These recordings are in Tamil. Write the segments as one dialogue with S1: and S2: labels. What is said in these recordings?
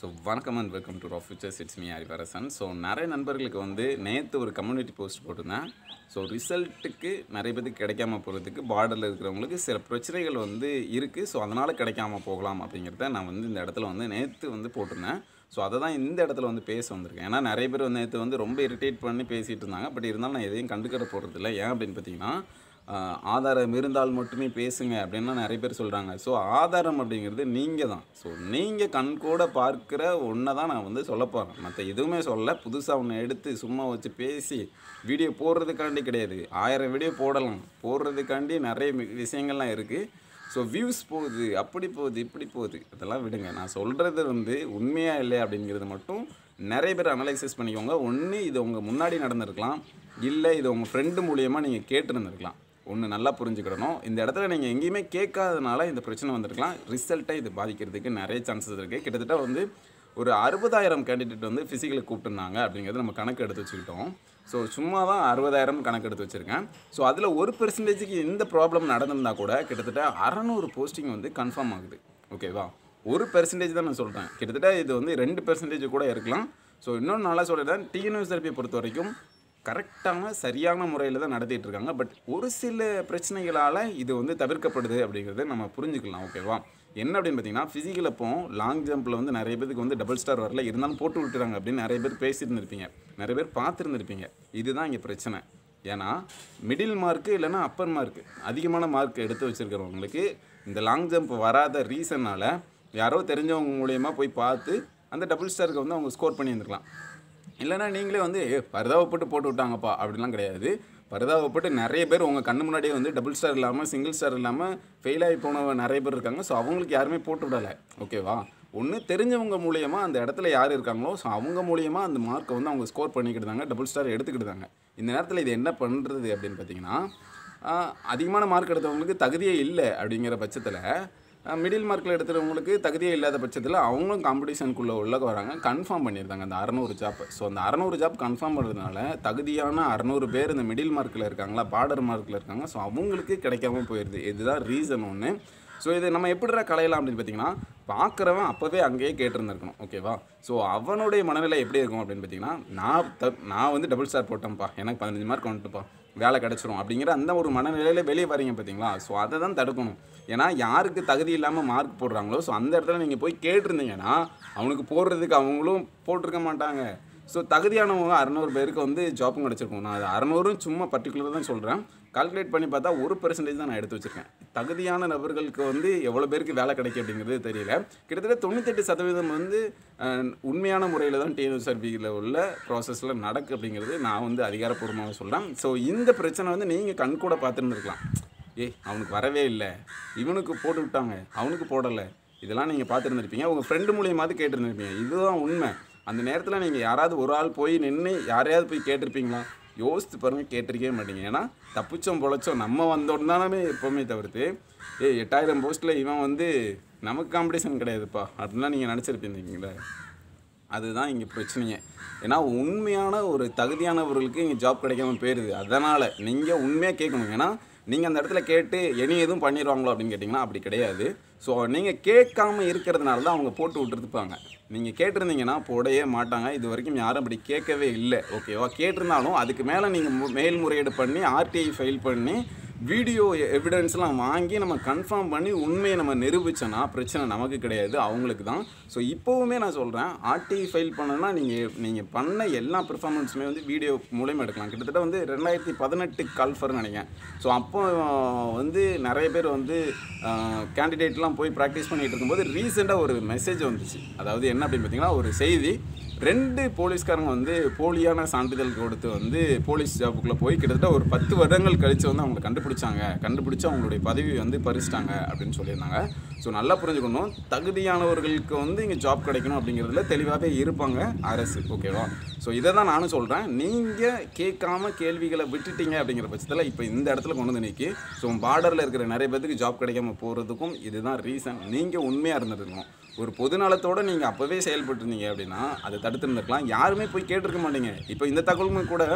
S1: ஸோ வணக்கம் and welcome to raw futures it's me Harivarasan so நிறைய நண்பர்களுக்கு வந்து நேற்று ஒரு கம்யூனிட்டி போஸ்ட் போட்டிருந்தேன் ஸோ ரிசல்ட்டுக்கு நிறைய பேருக்கு கிடைக்காம போகிறதுக்கு பார்டரில் இருக்கிறவங்களுக்கு சில பிரச்சனைகள் வந்து இருக்குது ஸோ அதனால் கிடைக்காம போகலாம் அப்படிங்கிறத நான் வந்து இந்த இடத்துல வந்து நேற்று வந்து போட்டிருந்தேன் ஸோ அதை தான் இந்த இடத்துல வந்து பேச வந்திருக்கேன் ஏன்னா நிறைய பேர் வந்து நேற்று வந்து ரொம்ப இரிட்டேட் பண்ணி பேசிகிட்டு இருந்தாங்க பட் இருந்தாலும் நான் எதையும் கண்டுக்கிற போகிறதில்ல ஏன் அப்படின்னு பார்த்தீங்கன்னா ஆஹ் ஆதாரம் இருந்தால் மட்டுமே பேசுங்க அப்படின்லாம் நிறைய பேர் சொல்கிறாங்க ஸோ ஆதாரம் அப்படிங்கிறது நீங்கள் தான் ஸோ நீங்கள் கண் கூட பார்க்குற ஒன்றை தான் நான் வந்து சொல்ல போகிறேன் மற்ற எதுவுமே சொல்ல புதுசாக ஒன்று எடுத்து சும்மா வச்சு பேசி வீடியோ போடுறதுக்காண்டி கிடையாது ஆயிரம் வீடியோ போடலாம் போடுறதுக்காண்டி நிறைய மி- விஷயங்கள்லாம் இருக்குது ஸோ வியூஸ் போகுது அப்படி போகுது இப்படி போகுது இதெல்லாம் விடுங்க நான் சொல்கிறது வந்து உண்மையா இல்லையா அப்படிங்கிறது மட்டும் நிறைய பேர் அனலைசிஸ் பண்ணிக்கோங்க ஒன்று இது உங்கள் முன்னாடி நடந்திருக்கலாம் இல்லை இது உங்கள் ஃப்ரெண்டு மூலியமாக நீங்கள் கேட்டுருந்துருக்கலாம் ஒன்று நல்லா புரிஞ்சுக்கிடணும் இந்த இடத்துல நீங்கள் எங்கேயுமே கேட்காதனால இந்த பிரச்சனை வந்திருக்கலாம் ரிசல்ட்டை இது பாதிக்கிறதுக்கு நிறைய சான்சஸ் இருக்குது கிட்டத்தட்ட வந்து ஒரு அறுபதாயிரம் கேண்டிடேட் வந்து ஃபிசிக்கலுக்கு கூப்பிட்டுருந்தாங்க அப்படிங்கிறது நம்ம கணக்கு எடுத்து வச்சுக்கிட்டோம் ஸோ சும்மா தான் அறுபதாயிரம் கணக்கு எடுத்து வச்சுருக்கேன் ஸோ அதில் ஒரு பெர்சன்டேஜுக்கு இந்த ப்ராப்ளம் நடந்திருந்தால் கூட கிட்டத்தட்ட அறநூறு போஸ்டிங் வந்து கன்ஃபார்ம் ஆகுது ஓகேவா ஒரு பெர்சன்டேஜ் தான் நான் சொல்கிறேன் கிட்டத்தட்ட இது வந்து ரெண்டு பெர்சன்டேஜ் கூட இருக்கலாம் ஸோ இன்னொன்று நல்லா சொல்லிடுறேன் டிஎன்யூஎஸ்ஆர்பியை பொறுத்த வரைக்கும் கரெக்டான சரியான முறையில் தான் நடத்திட்டு இருக்காங்க பட் ஒரு சில பிரச்சனைகளால் இது வந்து தவிர்க்கப்படுது அப்படிங்கிறத நம்ம புரிஞ்சுக்கலாம் ஓகேவா என்ன அப்படின்னு பார்த்தீங்கன்னா ஃபிசிக்கல் அப்போ லாங் ஜம்பில் வந்து நிறைய பேருக்கு வந்து டபுள் ஸ்டார் வரல இருந்தாலும் போட்டு விட்டுறாங்க அப்படின்னு நிறைய பேர் பேசியிருந்திருப்பீங்க நிறைய பேர் பார்த்துருந்துருப்பீங்க இதுதான் இங்கே பிரச்சனை ஏன்னா மிடில் மார்க்கு இல்லைன்னா அப்பர் மார்க்கு அதிகமான மார்க் எடுத்து வச்சுருக்கிறவங்களுக்கு இந்த லாங் ஜம்ப் வராத ரீசனால் யாரோ தெரிஞ்சவங்க மூலயமா போய் பார்த்து அந்த டபுள் ஸ்டாருக்கு வந்து அவங்க ஸ்கோர் பண்ணியிருந்துருக்கலாம் இல்லைன்னா நீங்களே வந்து "ஏ, பரிதாவை போட்டு போட்டு விட்டாங்கப்பா அப்படிலாம் கிடையாது பரிதாவை போட்டு நிறைய பேர் உங்கள் கண்ணு முன்னாடியே வந்து டபுள் ஸ்டார் இல்லாமல் சிங்கிள் ஸ்டார் இல்லாமல் ஃபெயில் ஆகி போனவங்க நிறைய பேர் இருக்காங்க ஸோ அவங்களுக்கு யாருமே போட்டு விடலை ஓகேவா ஒன்று தெரிஞ்சவங்க மூலியமா அந்த இடத்துல யார் இருக்காங்களோ ஸோ அவங்க மூலியமா அந்த மார்க்கை வந்து அவங்க ஸ்கோர் பண்ணிக்கிட்டாங்க டபுள் ஸ்டார் எடுத்துக்கிட்டாங்க இந்த நேரத்தில் இது என்ன பண்ணுறது அப்படின்னு பார்த்தீங்கன்னா ஆஹ், அதிகமான மார்க் எடுத்தவங்களுக்கு தகுதியே இல்லை அப்படிங்கிற பட்சத்தில் மிடில் மார்க்கில் எடுத்துகிறவங்களுக்கு தகுதியே இல்லாத பட்சத்தில் அவங்களும் காம்படிஷனுக்குள்ளே உள்ள வராங்க கன்ஃபார்ம் பண்ணியிருந்தாங்க அந்த அறநூறு ஜாப் ஸோ அந்த அறநூறு ஜாப் கன்ஃபார்ம் பண்ணுறதுனால தகுதியான அறநூறு பேர் இந்த மிடில் மார்க்கில் இருக்காங்களா பார்டர் மார்க்கில் இருக்காங்க ஸோ அவங்களுக்கு கிடைக்காம போயிடுது இதுதான் ரீசன் ஒன்று ஸோ இது நம்ம எப்படிடா கலையலாம் அப்படின்னு பார்த்தீங்கன்னா பார்க்குறவன் அப்போவே அங்கேயே கேட்டிருந்துருக்கணும் ஓகேவா ஸோ அவனுடைய மனநிலை எப்படி இருக்கும் அப்படின்னு பார்த்தீங்கன்னா நான் த நான் வந்து டபுள் ஸ்டார் போட்டேன்ப்பா எனக்கு பதினஞ்சு மார்க் வந்துட்டுப்பா வேலை கிடச்சிரும் அப்படிங்கிற அந்த ஒரு மனநிலையில வெளியே வரீங்க பார்த்தீங்களா ஸோ அதை தான் தடுக்கணும் ஏன்னா யாருக்கு தகுதி இல்லாமல் மார்க் போடுறாங்களோ ஸோ அந்த இடத்துல நீங்கள் போய் கேட்டிருந்தீங்கன்னா அவனுக்கு போடுறதுக்கு அவங்களும் போட்டிருக்க மாட்டாங்க ஸோ தகுதியானவங்க அறநூறு பேருக்கு வந்து ஜாப்பும் கிடச்சிருக்கும் நான் அது அறநூறும் சும்மா பர்டிகுலராக தான் சொல்கிறேன் கால்குலேட் பண்ணி பார்த்தா ஒரு பெர்சன்டேஜ் தான் நான் எடுத்து வச்சிருக்கேன் தகுதியான நபர்களுக்கு வந்து எவ்வளோ பேருக்கு வேலை கிடைக்கும் அப்படிங்கிறது தெரியல கிட்டத்தட்ட தொண்ணூத்தெட்டு சதவீதம் வந்து அஹ், உண்மையான முறையில் தான் டிஎன்எஸ்ஆர்பியில் உள்ள ப்ராசஸில் நடக்கு அப்படிங்கிறது நான் வந்து அதிகாரப்பூர்வமாக சொல்கிறேன் ஸோ இந்த பிரச்சனை வந்து நீங்கள் கண்கூட பார்த்துருந்துருக்கலாம் ஏய் அவனுக்கு வரவே இல்லை இவனுக்கு போட்டு விட்டாங்க அவனுக்கு போடலை இதெல்லாம் நீங்கள் பார்த்துருந்துருப்பீங்க உங்கள் ஃப்ரெண்டு மூலியமாவது கேட்டிருந்துருப்பீங்க இதுதான் உண்மை அந்த நேரத்தில் நீங்கள் யாராவது ஒரு ஆள் போய் நின்று யாரையாவது போய் கேட்டிருப்பீங்களா யோசித்து பாருங்க கேட்டிருக்கவே மாட்டீங்க ஏன்னா தப்பிச்சோம் பொழைச்சோம் நம்ம வந்தோன்னு தானே எப்போவுமே தவிர்த்து ஏய் எட்டாயிரம் போஸ்ட்டில் இவன் வந்து நமக்கு காம்படிஷன் கிடையாதுப்பா அப்படின்லாம் நீங்கள் நினச்சிருப்பீங்களே அதுதான் இங்கே பிரச்சனையே ஏன்னா உண்மையான ஒரு தகுதியானவர்களுக்கு இங்கே ஜாப் கிடைக்காம போயிடுது அதனால் நீங்கள் உண்மையாக கேட்கணும் ஏன்னா நீங்கள் அந்த இடத்துல கேட்டு இனி எதுவும் பண்ணிடுவாங்களோ அப்படின்னு கேட்டிங்கன்னா அப்படி கிடையாது ஸோ நீங்கள் கேட்காம இருக்கிறதுனால தான் அவங்க போட்டு விட்டுருப்பாங்க நீங்கள் கேட்டிருந்தீங்கன்னா போடவே மாட்டாங்க இது வரைக்கும் யாரும் அப்படி கேட்கவே இல்லை ஓகேவா கேட்டிருந்தாலும் அதுக்கு மேலே நீங்கள் மேல்முறையீடு பண்ணி ஆர்டிஐ ஃபைல் பண்ணி வீடியோ எவிடன்ஸ்லாம் வாங்கி நம்ம கன்ஃபார்ம் பண்ணி உண்மையை நம்ம நிரூபிச்சோன்னா பிரச்சனை நமக்கு கிடையாது அவங்களுக்கு தான் ஸோ இப்போவுமே நான் சொல்கிறேன் ஆர்டிஐ ஃபைல் பண்ணணும்னா நீங்கள் நீங்கள் பண்ண எல்லா பெர்ஃபார்மன்ஸுமே வந்து வீடியோ மூலயமா எடுக்கலாம் கிட்டத்தட்ட வந்து ரெண்டாயிரத்தி பதினெட்டு கால்ஃபர்னு நினைக்கிறேன் ஸோ அப்போ வந்து நிறைய பேர் வந்து கேண்டிடேட்லாம் போய் ப்ராக்டிஸ் பண்ணிகிட்டு இருக்கும்போது ரீசெண்டாக ஒரு மெசேஜ் வந்துச்சு அதாவது என்ன அப்படின்னு பார்த்தீங்கன்னா ஒரு செய்தி ரெண்டு போலீஸ்காரங்க வந்து போலியான சான்றிதழ் கொடுத்து வந்து போலீஸ் ஜாபுக்குள்ளே போய் கிட்டத்தட்ட ஒரு பத்து வருடங்கள் கழித்து வந்து அவங்களை கண்டுபிடிச்சாங்க கண்டுபிடிச்சு அவங்களுடைய பதவி வந்து பறிச்சிட்டாங்க அப்படின்னு சொல்லியிருந்தாங்க ஸோ நல்லா புரிஞ்சுக்கணும் தகுதியானவர்களுக்கு வந்து இங்கே ஜாப் கிடைக்கணும் அப்படிங்கிறதுல தெளிவாகவே இருப்பாங்க அரசு ஓகேவா ஸோ இதை தான் நானும் சொல்கிறேன் நீங்கள் கேட்காம கேள்விகளை விட்டுட்டீங்க அப்படிங்கிற பட்சத்தில் இப்போ இந்த இடத்துல கொண்டு வந்து நிற்கி ஸோ பார்டரில் இருக்கிற நிறைய பேருக்கு ஜாப் கிடைக்காம போகிறதுக்கும் இதுதான் ரீசன் நீங்கள் உண்மையாக இருந்திருக்கணும் ஒரு பொதுநலத்தோடு நீங்கள் அப்போவே செயல்பட்டுருந்தீங்க அப்படின்னா அதை தடுத்துருந்துருக்கலாம் யாருமே போய் கேட்டிருக்க மாட்டீங்க இப்போ இந்த தகவலுமே கூட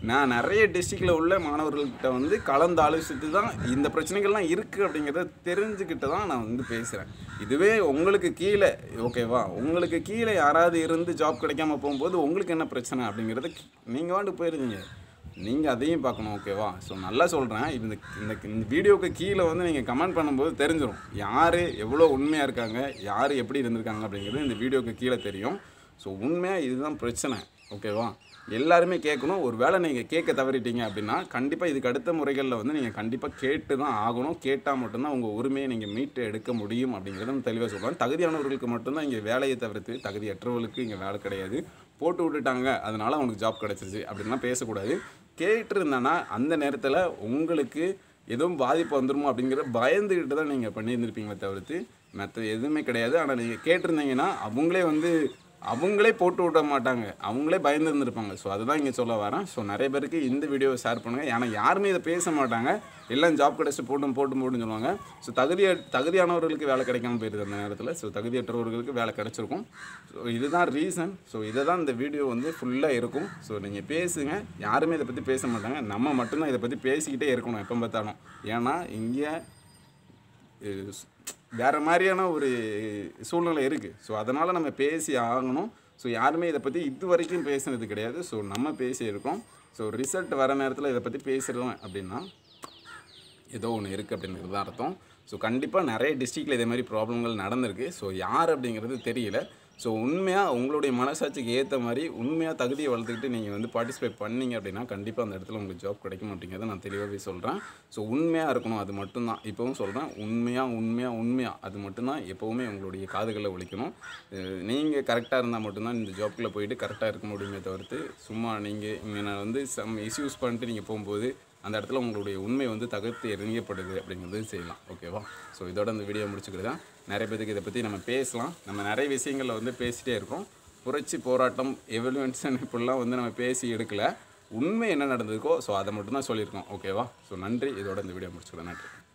S1: நான் நிறைய டிஸ்ட்ரிக்டில் உள்ள மாணவர்கள்கிட்ட வந்து கலந்து ஆலோசித்து தான் இந்த பிரச்சனைகள்லாம் இருக்குது அப்படிங்கிறத தெரிஞ்சுக்கிட்டு தான் நான் வந்து பேசுகிறேன் இதுவே உங்களுக்கு கீழே ஓகேவா உங்களுக்கு கீழே யாராவது இருந்து ஜாப் கிடைக்காம போகும்போது உங்களுக்கு என்ன பிரச்சனை அப்படிங்கிறத நீங்கள் வாண்டு போயிருந்தீங்க நீங்கள் அதையும் பார்க்கணும் ஓகேவா ஸோ நல்லா சொல்கிறேன் இந்த இந்த இந்த வீடியோவுக்கு கீழே வந்து நீங்கள் கமெண்ட் பண்ணும்போது தெரிஞ்சிடும் யார் எவ்வளோ உண்மையாக இருக்காங்க யார் எப்படி இருந்திருக்காங்க அப்படிங்கிறது இந்த வீடியோவுக்கு கீழே தெரியும் ஸோ உண்மையாக இதுதான் பிரச்சனை ஓகேவா எல்லாருமே கேட்கணும் ஒரு வேளை நீங்கள் கேட்க தவறிட்டீங்க அப்படின்னா கண்டிப்பாக இதுக்கு அடுத்த முறைகளில் வந்து நீங்கள் கண்டிப்பாக கேட்டு தான் ஆகணும் கேட்டால் மட்டும்தான் உங்கள் உரிமையை நீங்கள் மீட்டு எடுக்க முடியும் அப்படிங்கிறத நான் தெளிவாக சொல்கிறேன் தகுதியானவர்களுக்கு மட்டும்தான் இங்கே வேலையை தவிர்த்து தகுதியற்றவர்களுக்கு இங்கே வேலை கிடையாது போட்டு விட்டுட்டாங்க அதனால அவனுக்கு ஜாப் கிடச்சிருச்சு அப்படின்லாம் பேசக்கூடாது கேட்டிருந்தேன்னா அந்த நேரத்தில் உங்களுக்கு எதுவும் பாதிப்பு வந்துருமோ அப்படிங்கிற பயந்துக்கிட்டு தான் நீங்கள் பண்ணியிருந்திருப்பீங்களே தவிர்த்து மற்ற எதுவுமே கிடையாது ஆனால் நீங்கள் கேட்டிருந்தீங்கன்னா அவங்களே வந்து அவங்களே போட்டு விட மாட்டாங்க அவங்களே பயந்து இருந்திருப்பாங்க ஸோ அதுதான் இங்கே சொல்ல வரேன் ஸோ நிறைய பேருக்கு இந்த வீடியோவை ஷேர் பண்ணுங்கள் ஏன்னா யாருமே இதை பேச மாட்டாங்க எல்லாம் ஜாப் கிடச்சி போட்டும் போட்டும் போட்டுன்னு சொல்லுவாங்க ஸோ தகுதிய தகுதியானவர்களுக்கு வேலை கிடைக்காம போயிருது அந்த நேரத்தில் ஸோ தகுதியற்றவர்களுக்கு வேலை கிடச்சிருக்கும் ஸோ இதுதான் ரீசன் ஸோ இதை தான் இந்த வீடியோ வந்து ஃபுல்லாக இருக்கும் ஸோ நீங்கள் பேசுங்க யாருமே இதை பற்றி பேச மாட்டாங்க நம்ம மட்டும்தான் இதை பற்றி பேசிக்கிட்டே இருக்கணும் எப்போ பார்த்தாலும் ஏன்னா இங்கே அஹ் ஸ்- வேற மாதிரியான ஒரு சூழ்நிலை இருக்குது ஸோ அதனால் நம்ம பேசி ஆகணும் ஸோ யாருமே இதை பற்றி இது வரைக்கும் பேசுனது கிடையாது ஸோ நம்ம பேசியிருக்கோம் ஸோ ரிசல்ட் வர நேரத்தில் இதை பற்றி பேசுகிறோம் அப்படின்னா ஏதோ ஒன்று இருக்குது அப்படிங்கிறது தான் அர்த்தம் ஸோ கண்டிப்பாக நிறைய டிஸ்ட்ரிக்டில் இதே மாதிரி ப்ராப்ளங்கள் நடந்திருக்கு ஸோ யார் அப்படிங்கிறது தெரியல ஸோ உண்மையாக உங்களுடைய மனசாட்சிக்கு ஏற்ற மாதிரி உண்மையாக தகுதியை வளர்த்துக்கிட்டு நீங்கள் வந்து பார்ட்டிசிபேட் பண்ணீங்க அப்படின்னா கண்டிப்பாக அந்த இடத்துல உங்களுக்கு ஜாப் கிடைக்கும் அப்படிங்கிறத நான் தெளிவாகவே சொல்கிறேன் ஸோ உண்மையாக இருக்கணும் அது மட்டும்தான் இப்போவும் சொல்கிறேன் உண்மையாக உண்மையாக உண்மையாக அது மட்டும்தான் எப்போவுமே உங்களுடைய காதுகளில் ஒழிக்கணும் நீங்கள் கரெக்டாக இருந்தால் மட்டும்தான் இந்த ஜாப்குள்ளே போயிட்டு கரெக்டாக இருக்க முடியுமே தவிர்த்து சும்மா நீங்கள் இங்கே நான் வந்து சம் இஷ்யூஸ் பண்ணிட்டு நீங்கள் போகும்போது அந்த இடத்துல உங்களுடைய உண்மை வந்து தகர்த்து எறியப்படுது அப்படிங்கிறது செய்யலாம் ஓகேவா ஸோ இதோட இந்த வீடியோ முடிச்சுக்கிறதா நிறைய பேருக்கு இதை பற்றி நம்ம பேசலாம் நம்ம நிறைய விஷயங்களில் வந்து பேசிகிட்டே இருக்கோம் புரட்சி போராட்டம் எவல்யூன்ஷன் இப்படிலாம் வந்து நம்ம பேசி எடுக்கல உண்மை என்ன நடந்திருக்கோ ஸோ அதை மட்டும் தான் சொல்லியிருக்கோம் ஓகேவா ஸோ நன்றி இதோட இந்த வீடியோ முடிச்சுக்கிறேன் நன்றி